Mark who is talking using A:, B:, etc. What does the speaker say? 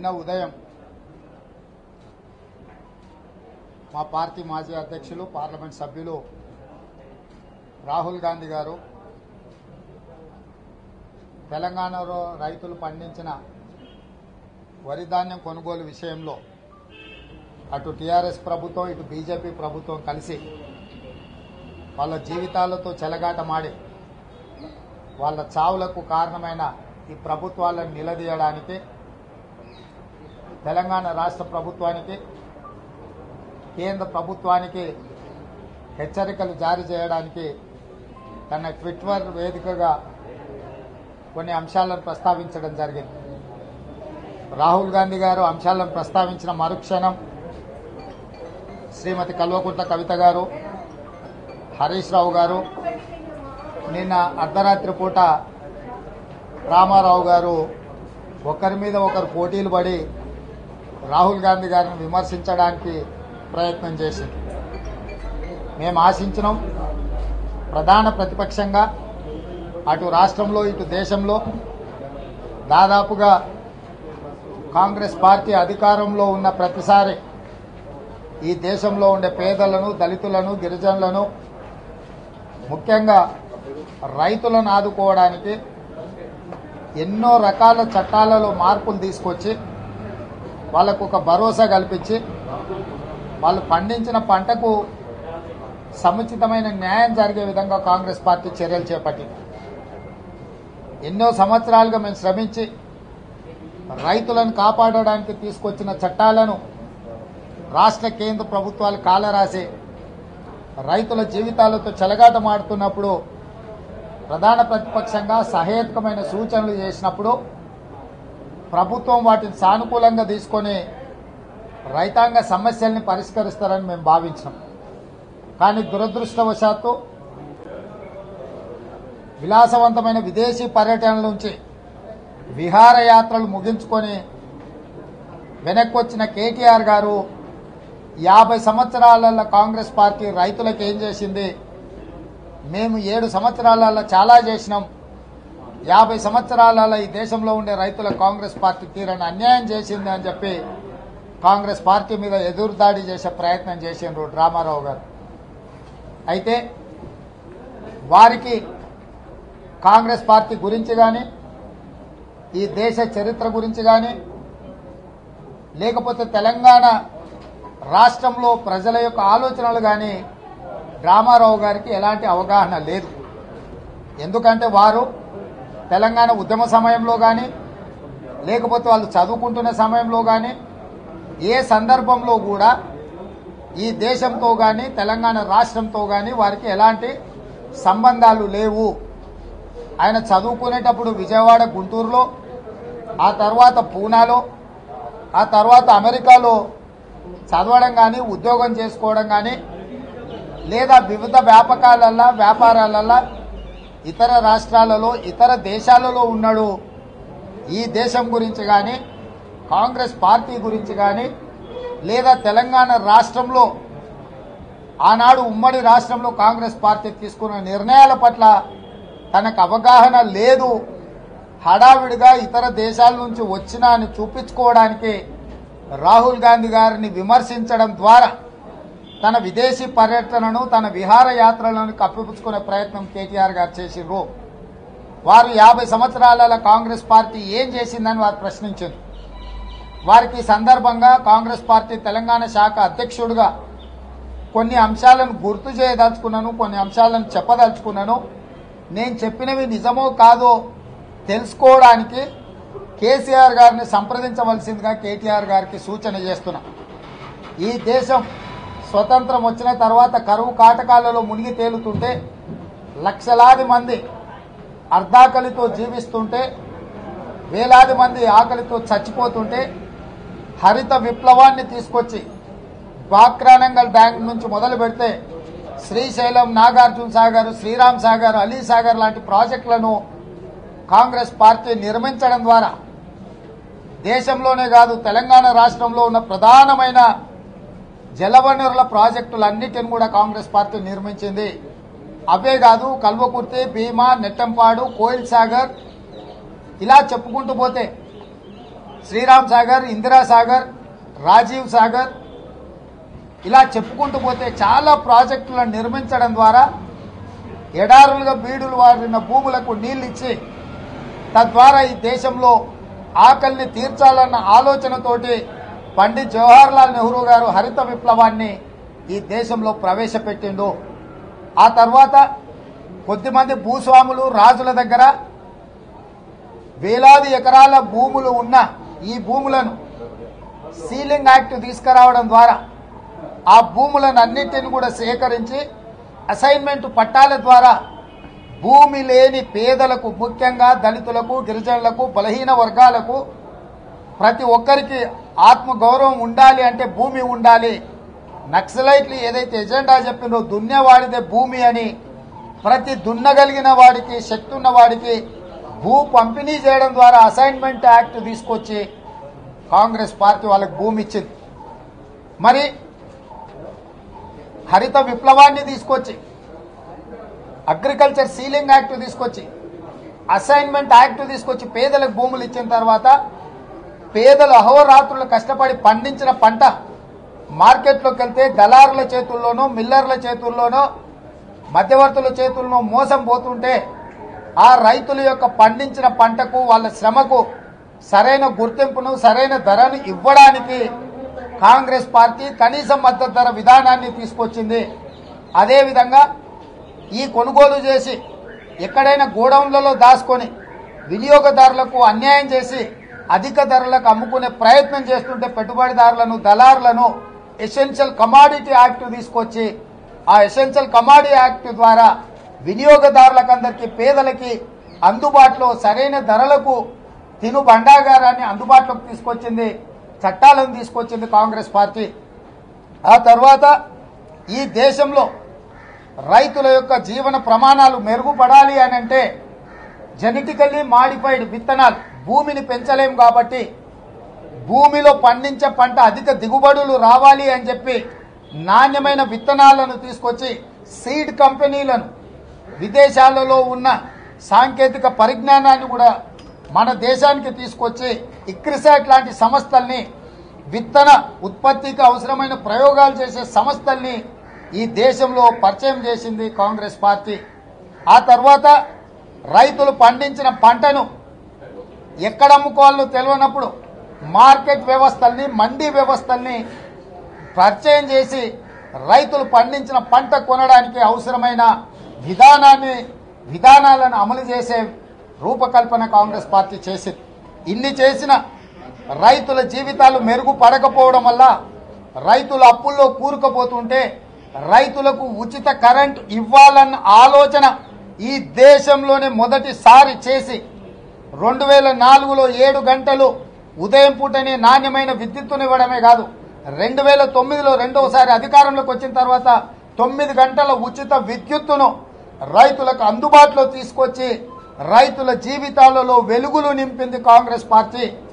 A: నిన్న ఉదయం మా పార్టీ మాజీ అధ్యక్షులు పార్లమెంట్ సభ్యులు రాహుల్ గాంధీ గారు తెలంగాణలో రైతులు పండించిన వరి ధాన్యం కొనుగోలు విషయంలో అటు టీఆర్ఎస్ ప్రభుత్వం ఇటు బీజేపీ ప్రభుత్వం కలిసి వాళ్ళ జీవితాలతో చెలగాటమాడి వాళ్ళ చావులకు కారణమైన ఈ ప్రభుత్వాలను నిలదీయడానికి తెలంగాణ రాష్ట్ర ప్రభుత్వానికి కేంద్ర ప్రభుత్వానికి హెచ్చరికలు జారీ చేయడానికి తన ట్విట్టర్ వేదికగా కొన్ని అంశాలను ప్రస్తావించడం జరిగింది రాహుల్ గాంధీ గారు అంశాలను ప్రస్తావించిన మరుక్షణం శ్రీమతి కల్వకుంట్ల కవిత గారు హరీష్ రావు గారు నిన్న అర్ధరాత్రి పూట రామారావు గారు ఒకరి మీద ఒకరు పోటీలు పడి రాహుల్ గాంధీ గారిని విమర్శించడానికి ప్రయత్నం చేసింది మేము ఆశించినాం ప్రధాన ప్రతిపక్షంగా అటు రాష్ట్రంలో ఇటు దేశంలో దాదాపుగా కాంగ్రెస్ పార్టీ అధికారంలో ఉన్న ప్రతిసారి ఈ దేశంలో ఉండే పేదలను దళితులను గిరిజనులను ముఖ్యంగా రైతులను ఆదుకోవడానికి ఎన్నో రకాల చట్టాలలో మార్పులు తీసుకొచ్చి వాళ్ళకు ఒక భరోసా కల్పించి వాళ్ళు పండించిన పంటకు సముచితమైన న్యాయం జరిగే విధంగా కాంగ్రెస్ పార్టీ చర్యలు చేపట్టింది ఎన్నో సంవత్సరాలుగా మేము శ్రమించి రైతులను కాపాడడానికి తీసుకొచ్చిన చట్టాలను రాష్ట్ర కేంద్ర ప్రభుత్వాలు కాలరాసి రైతుల జీవితాలతో చెలగాటమాడుతున్నప్పుడు ప్రధాన ప్రతిపక్షంగా సహేతుకమైన సూచనలు చేసినప్పుడు ప్రభుత్వం వాటిని సానుకూలంగా తీసుకొని రైతాంగ సమస్యల్ని పరిష్కరిస్తారని మేము భావించాం కానీ దురదృష్టవశాత్తు విలాసవంతమైన విదేశీ పర్యటనల నుంచి విహారయాత్రలు ముగించుకొని వెనక్కి వచ్చిన కేటీఆర్ గారు యాభై సంవత్సరాలలో కాంగ్రెస్ పార్టీ రైతులకు ఏం చేసింది మేము ఏడు సంవత్సరాలలో చాలా చేసినాం యాభై సంవత్సరాలలో ఈ దేశంలో ఉండే రైతుల కాంగ్రెస్ పార్టీ తీరని అన్యాయం చేసింది అని చెప్పి కాంగ్రెస్ పార్టీ మీద ఎదురుదాడి చేసే ప్రయత్నం చేసిండ్రు రామారావు గారు అయితే వారికి కాంగ్రెస్ పార్టీ గురించి కానీ ఈ దేశ చరిత్ర గురించి కానీ లేకపోతే తెలంగాణ రాష్ట్రంలో ప్రజల యొక్క ఆలోచనలు కానీ రామారావు గారికి ఎలాంటి అవగాహన లేదు ఎందుకంటే వారు తెలంగాణ ఉద్యమ సమయంలో కానీ లేకపోతే వాళ్ళు చదువుకుంటున్న సమయంలో కానీ ఏ సందర్భంలో కూడా ఈ దేశంతో కానీ తెలంగాణ రాష్ట్రంతో కానీ వారికి ఎలాంటి సంబంధాలు లేవు ఆయన చదువుకునేటప్పుడు విజయవాడ గుంటూరులో ఆ తర్వాత పూనాలో ఆ తర్వాత అమెరికాలో చదవడం కానీ ఉద్యోగం చేసుకోవడం కానీ లేదా వివిధ వ్యాపకాలల్లా వ్యాపారాలల్లా ఇతర రాష్ట్రాలలో ఇతర దేశాలలో ఉన్నాడు ఈ దేశం గురించి కానీ కాంగ్రెస్ పార్టీ గురించి కానీ లేదా తెలంగాణ రాష్ట్రంలో ఆనాడు ఉమ్మడి రాష్ట్రంలో కాంగ్రెస్ పార్టీ తీసుకున్న నిర్ణయాల పట్ల తనకు అవగాహన లేదు హడావిడిగా ఇతర దేశాల నుంచి వచ్చినా అని చూపించుకోవడానికి రాహుల్ గాంధీ గారిని విమర్శించడం ద్వారా తన విదేశీ పర్యటనను తన విహారయాత్రలను కప్పిపుచ్చుకునే ప్రయత్నం కేటీఆర్ గారు చేసిర్రు వారు యాభై సంవత్సరాల కాంగ్రెస్ పార్టీ ఏం చేసిందని వారు ప్రశ్నించారు వారికి ఈ సందర్భంగా కాంగ్రెస్ పార్టీ తెలంగాణ శాఖ అధ్యక్షుడిగా కొన్ని అంశాలను గుర్తు చేయదలుచుకున్నాను కొన్ని అంశాలను చెప్పదలుచుకున్నాను నేను చెప్పినవి నిజమో కాదో తెలుసుకోవడానికి కేసీఆర్ గారిని సంప్రదించవలసిందిగా కేటీఆర్ గారికి సూచన చేస్తున్నా ఈ దేశం స్వతంత్రం వచ్చిన తర్వాత కరువు కాటకాలలో మునిగి తేలుతుంటే లక్షలాది మంది అర్ధాకలితో జీవిస్తుంటే వేలాది మంది ఆకలితో చచ్చిపోతుంటే హరిత విప్లవాన్ని తీసుకొచ్చి బాక్రానంగల్ డ్యాంక్ నుంచి మొదలు పెడితే శ్రీశైలం నాగార్జున సాగర్ శ్రీరామ్ సాగర్ అలీ సాగర్ లాంటి ప్రాజెక్టులను కాంగ్రెస్ పార్టీ నిర్మించడం ద్వారా దేశంలోనే కాదు తెలంగాణ రాష్ట్రంలో ఉన్న ప్రధానమైన జలవనరుల ప్రాజెక్టులన్నిటిని కూడా కాంగ్రెస్ పార్టీ నిర్మించింది అవే కాదు కల్వకుర్తి భీమా నెట్టంపాడు కోయిల్ సాగర్ ఇలా చెప్పుకుంటూ పోతే శ్రీరామ్ సాగర్ ఇందిరా సాగర్ రాజీవ్ సాగర్ ఇలా చెప్పుకుంటూ పోతే చాలా ప్రాజెక్టులను నిర్మించడం ద్వారా ఎడారులుగా బీడులు వారిన భూములకు నీళ్ళు ఇచ్చి తద్వారా ఈ దేశంలో ఆకలిని తీర్చాలన్న ఆలోచనతోటి పండిత్ జవహర్లాల్ నెహ్రూ గారు హరిత విప్లవాన్ని ఈ దేశంలో ప్రవేశపెట్టిండు ఆ తర్వాత కొద్దిమంది భూస్వాములు రాజుల దగ్గర వేలాది ఎకరాల భూములు ఉన్న ఈ భూములను సీలింగ్ యాక్ట్ తీసుకురావడం ద్వారా ఆ భూములను అన్నింటిని కూడా సేకరించి అసైన్మెంట్ పట్టాల ద్వారా భూమి లేని పేదలకు ముఖ్యంగా దళితులకు గిరిజనులకు బలహీన వర్గాలకు ప్రతి ఒక్కరికి ఆత్మ గౌరవం ఉండాలి అంటే భూమి ఉండాలి నక్సలైట్లు ఏదైతే ఎజెండా చెప్పిందో దున్నేవాడిదే భూమి అని ప్రతి దున్నగలిగిన వాడికి శక్తి ఉన్న వాడికి భూ పంపిణీ చేయడం ద్వారా అసైన్మెంట్ యాక్ట్ తీసుకొచ్చి కాంగ్రెస్ పార్టీ వాళ్ళకి భూమి ఇచ్చింది మరి హరిత విప్లవాన్ని తీసుకొచ్చి అగ్రికల్చర్ సీలింగ్ యాక్ట్ తీసుకొచ్చి అసైన్మెంట్ యాక్ట్ తీసుకొచ్చి పేదలకు భూములు ఇచ్చిన తర్వాత పేదలు అహోరాత్రులు కష్టపడి పండించిన పంట మార్కెట్లోకి వెళ్తే దళారుల చేతుల్లోనో మిల్లర్ల చేతుల్లోనో మధ్యవర్తుల చేతుల్లో మోసం పోతుంటే ఆ రైతుల యొక్క పండించిన పంటకు వాళ్ళ శ్రమకు సరైన గుర్తింపును సరైన ధరను ఇవ్వడానికి కాంగ్రెస్ పార్టీ కనీస మద్దతు ధర విధానాన్ని తీసుకొచ్చింది అదేవిధంగా ఈ కొనుగోలు చేసి ఎక్కడైనా గోడౌన్లలో దాచుకొని వినియోగదారులకు అన్యాయం చేసి అధిక ధరలకు అమ్ముకునే ప్రయత్నం చేస్తుంటే పెట్టుబడిదారులను దళారులను ఎసెన్షియల్ కమాడిటీ యాక్ట్ తీసుకొచ్చి ఆ ఎసెన్షియల్ కమాడిటీ యాక్ట్ ద్వారా వినియోగదారులకు అందరికీ పేదలకి అందుబాటులో సరైన ధరలకు తిను బండాగారాన్ని అందుబాటులోకి తీసుకొచ్చింది చట్టాలను తీసుకొచ్చింది కాంగ్రెస్ పార్టీ ఆ తర్వాత ఈ దేశంలో రైతుల యొక్క జీవన ప్రమాణాలు మెరుగుపడాలి అని అంటే జెనెటికల్లీ మాడిఫైడ్ విత్తనాలు భూమిని పెంచలేం కాబట్టి భూమిలో పండించే పంట అధిక దిగుబడులు రావాలి అని చెప్పి నాణ్యమైన విత్తనాలను తీసుకొచ్చి సీడ్ కంపెనీలను విదేశాలలో ఉన్న సాంకేతిక పరిజ్ఞానాన్ని కూడా మన దేశానికి తీసుకొచ్చి ఇక్రిసాట్ లాంటి సంస్థల్ని విత్తన ఉత్పత్తికి అవసరమైన ప్రయోగాలు చేసే సంస్థల్ని ఈ దేశంలో పరిచయం చేసింది కాంగ్రెస్ పార్టీ ఆ తర్వాత రైతులు పండించిన పంటను ఎక్కడ అమ్ముకోవాలో తెలియనప్పుడు మార్కెట్ వ్యవస్థల్ని మండీ వ్యవస్థల్ని పరిచయం చేసి రైతులు పండించిన పంట కొనడానికి అవసరమైన విధానాన్ని విధానాలను అమలు చేసే రూపకల్పన కాంగ్రెస్ పార్టీ చేసింది ఇన్ని చేసిన రైతుల జీవితాలు మెరుగుపడకపోవడం వల్ల రైతులు అప్పుల్లో కూరుకుపోతుంటే రైతులకు ఉచిత కరెంట్ ఇవ్వాలన్న ఆలోచన ఈ దేశంలోనే మొదటిసారి చేసి రెండు వేల నాలుగులో ఏడు గంటలు ఉదయం పూటనే నాణ్యమైన విద్యుత్తునివ్వడమే కాదు రెండు వేల తొమ్మిదిలో రెండవసారి అధికారంలోకి వచ్చిన తర్వాత తొమ్మిది గంటల ఉచిత విద్యుత్తును రైతులకు అందుబాటులో తీసుకొచ్చి రైతుల జీవితాలలో వెలుగులు నింపింది కాంగ్రెస్ పార్టీ